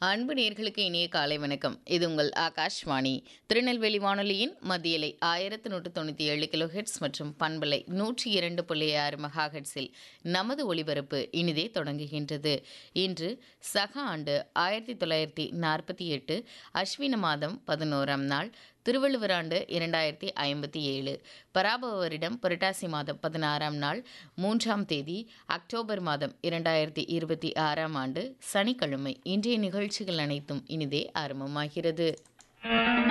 அன்பு நேர்களுக்கு இனிய காலை வணக்கம் இது உங்கள் ஆகாஷ்வாணி திருநெல்வேலி வானொலியின் மத்தியலை ஆயிரத்து நூற்று தொண்ணூற்றி ஏழு கிலோ ஹெட்ஸ் மற்றும் பண்பலை நூற்றி இரண்டு புள்ளி ஆறு மெகா ஹெட்ஸில் நமது ஒளிபரப்பு இனிதே தொடங்குகின்றது இன்று சக ஆண்டு ஆயிரத்தி தொள்ளாயிரத்தி நாற்பத்தி எட்டு அஸ்வின மாதம் பதினோராம் நாள் திருவள்ளுவர் ஆண்டு இரண்டாயிரத்தி ஐம்பத்தி ஏழு பராபவ வருடம் புரட்டாசி மாதம் பதினாறாம் நாள் மூன்றாம் தேதி அக்டோபர் மாதம் இரண்டாயிரத்தி இருபத்தி ஆறாம் ஆண்டு சனிக்கிழமை இன்றைய நிகழ்ச்சிகள் அனைத்தும் இனிதே ஆரம்பமாகிறது